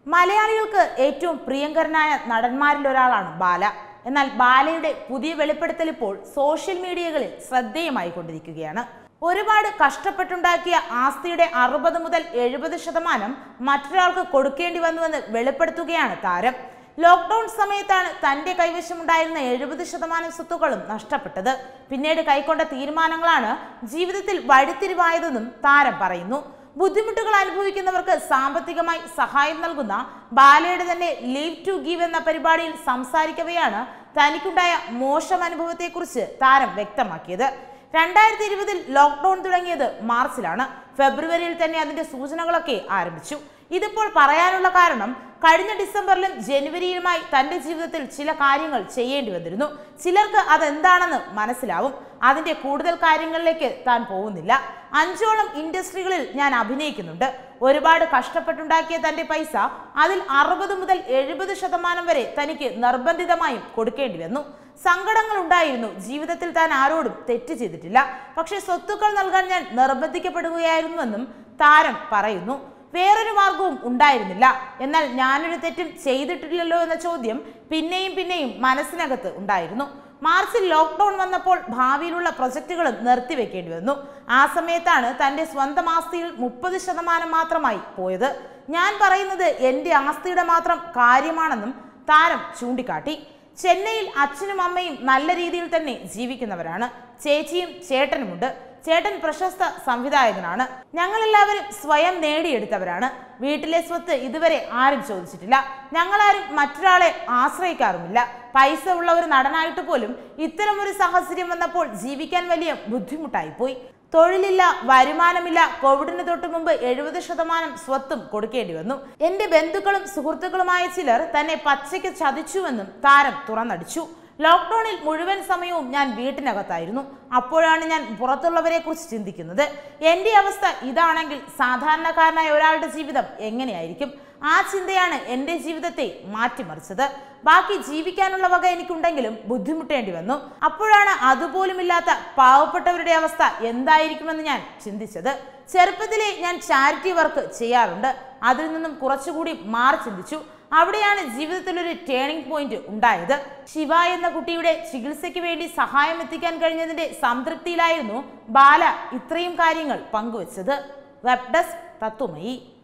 മലയാളികൾക്ക് ഏറ്റവും പ്രിയങ്കരനായ നടന്മാരിൽ ഒരാളാണ് ബാല എന്നാൽ ബാലയുടെ പുതിയ വെളിപ്പെടുത്തൽ ഇപ്പോൾ സോഷ്യൽ മീഡിയകളിൽ ശ്രദ്ധേയമായി കൊണ്ടിരിക്കുകയാണ് ഒരുപാട് കഷ്ടപ്പെട്ടുണ്ടാക്കിയ ആസ്തിയുടെ അറുപത് മുതൽ എഴുപത് ശതമാനം മറ്റൊരാൾക്ക് കൊടുക്കേണ്ടി വന്നുവെന്ന് വെളിപ്പെടുത്തുകയാണ് താരം ലോക്ക്ഡൌൺ സമയത്താണ് തന്റെ കൈവശമുണ്ടായിരുന്ന എഴുപത് ശതമാനം സ്വത്തുക്കളും നഷ്ടപ്പെട്ടത് പിന്നീട് കൈക്കൊണ്ട തീരുമാനങ്ങളാണ് ജീവിതത്തിൽ വഴിത്തിരിവായതെന്നും താരം പറയുന്നു ബുദ്ധിമുട്ടുകൾ അനുഭവിക്കുന്നവർക്ക് സാമ്പത്തികമായി സഹായം നൽകുന്ന ബാലയുടെ തന്നെ ലീവ് ടു ഗീവ് എന്ന പരിപാടിയിൽ സംസാരിക്കവെയാണ് തനിക്കുണ്ടായ മോശം അനുഭവത്തെക്കുറിച്ച് താരം വ്യക്തമാക്കിയത് രണ്ടായിരത്തി ഇരുപതിൽ ലോക്ക്ഡൌൺ തുടങ്ങിയത് മാർച്ചിലാണ് ഫെബ്രുവരിയിൽ തന്നെ അതിന്റെ സൂചനകളൊക്കെ ആരംഭിച്ചു ഇതിപ്പോൾ പറയാനുള്ള കാരണം കഴിഞ്ഞ ഡിസംബറിലും ജനുവരിയിലുമായി തന്റെ ജീവിതത്തിൽ ചില കാര്യങ്ങൾ ചെയ്യേണ്ടി വന്നിരുന്നു ചിലർക്ക് അതെന്താണെന്ന് മനസ്സിലാവും അതിന്റെ കൂടുതൽ കാര്യങ്ങളിലേക്ക് താൻ പോകുന്നില്ല അഞ്ചോളം ഇൻഡസ്ട്രികളിൽ ഞാൻ അഭിനയിക്കുന്നുണ്ട് ഒരുപാട് കഷ്ടപ്പെട്ടുണ്ടാക്കിയ തന്റെ പൈസ അതിൽ അറുപത് മുതൽ എഴുപത് ശതമാനം വരെ തനിക്ക് നിർബന്ധിതമായും കൊടുക്കേണ്ടി വന്നു സങ്കടങ്ങൾ ഉണ്ടായിരുന്നു ജീവിതത്തിൽ താൻ ആരോടും തെറ്റ് ചെയ്തിട്ടില്ല പക്ഷേ സ്വത്തുക്കൾ നൽകാൻ ഞാൻ നിർബന്ധിക്കപ്പെടുകയായിരുന്നുവെന്നും താരം പറയുന്നു വേറൊരു മാർഗവും ഉണ്ടായിരുന്നില്ല എന്നാൽ ഞാനൊരു തെറ്റും ചെയ്തിട്ടില്ലല്ലോ എന്ന ചോദ്യം പിന്നെയും പിന്നെയും മനസ്സിനകത്ത് ഉണ്ടായിരുന്നു മാർച്ചിൽ ലോക്ക്ഡൌൺ വന്നപ്പോൾ ഭാവിയിലുള്ള പ്രൊജക്ടുകളും നിർത്തിവെക്കേണ്ടി വന്നു ആ സമയത്താണ് തന്റെ സ്വന്തം ആസ്തിയിൽ മുപ്പത് ശതമാനം മാത്രമായി പോയത് ഞാൻ പറയുന്നത് എൻ്റെ ആസ്തിയുടെ മാത്രം കാര്യമാണെന്നും താരം ചൂണ്ടിക്കാട്ടി ചെന്നൈയിൽ അച്ഛനും അമ്മയും നല്ല രീതിയിൽ തന്നെ ജീവിക്കുന്നവരാണ് ചേച്ചിയും ചേട്ടനുമുണ്ട് ചേട്ടൻ പ്രശസ്ത സംവിധായകനാണ് ഞങ്ങളെല്ലാവരും സ്വയം നേടിയെടുത്തവരാണ് വീട്ടിലെ സ്വത്ത് ഇതുവരെ ആരും ചോദിച്ചിട്ടില്ല ഞങ്ങളാരും മറ്റൊരാളെ ആശ്രയിക്കാറുമില്ല പൈസ ഉള്ള ഒരു നടനായിട്ട് പോലും ഇത്തരമൊരു സാഹചര്യം വന്നപ്പോൾ ജീവിക്കാൻ വലിയ ബുദ്ധിമുട്ടായി പോയി തൊഴിലില്ല വരുമാനമില്ല കോവിഡിന് തൊട്ട് മുമ്പ് എഴുപത് ശതമാനം സ്വത്തും കൊടുക്കേണ്ടി വന്നു എന്റെ ബന്ധുക്കളും സുഹൃത്തുക്കളുമായ ചിലർ തന്നെ പച്ചയ്ക്ക് ചതിച്ചുവെന്നും താരം തുറന്നടിച്ചു ലോക്ക്ഡൌണിൽ മുഴുവൻ സമയവും ഞാൻ വീട്ടിനകത്തായിരുന്നു അപ്പോഴാണ് ഞാൻ പുറത്തുള്ളവരെ കുറിച്ച് ചിന്തിക്കുന്നത് എൻ്റെ അവസ്ഥ ഇതാണെങ്കിൽ സാധാരണക്കാരനായ ഒരാളുടെ ജീവിതം എങ്ങനെയായിരിക്കും ആ ചിന്തയാണ് എൻ്റെ ജീവിതത്തെ മാറ്റിമറിച്ചത് ബാക്കി ജീവിക്കാനുള്ള വക എനിക്കുണ്ടെങ്കിലും ബുദ്ധിമുട്ടേണ്ടി വന്നു അപ്പോഴാണ് അതുപോലുമില്ലാത്ത പാവപ്പെട്ടവരുടെ അവസ്ഥ എന്തായിരിക്കുമെന്ന് ഞാൻ ചിന്തിച്ചത് ചെറുപ്പത്തിലെ ഞാൻ ചാരിറ്റി വർക്ക് ചെയ്യാറുണ്ട് അതിൽ നിന്നും കുറച്ചുകൂടി മാറി ചിന്തിച്ചു അവിടെയാണ് ജീവിതത്തിൽ ഒരു ടേണിംഗ് പോയിന്റ് ഉണ്ടായത് ശിവ എന്ന കുട്ടിയുടെ ചികിത്സയ്ക്ക് വേണ്ടി സഹായം എത്തിക്കാൻ കഴിഞ്ഞതിന്റെ സംതൃപ്തിയിലായിരുന്നു ബാല ഇത്രയും കാര്യങ്ങൾ പങ്കുവച്ചത് വെബ് ഡെസ്ക് തത്വമയി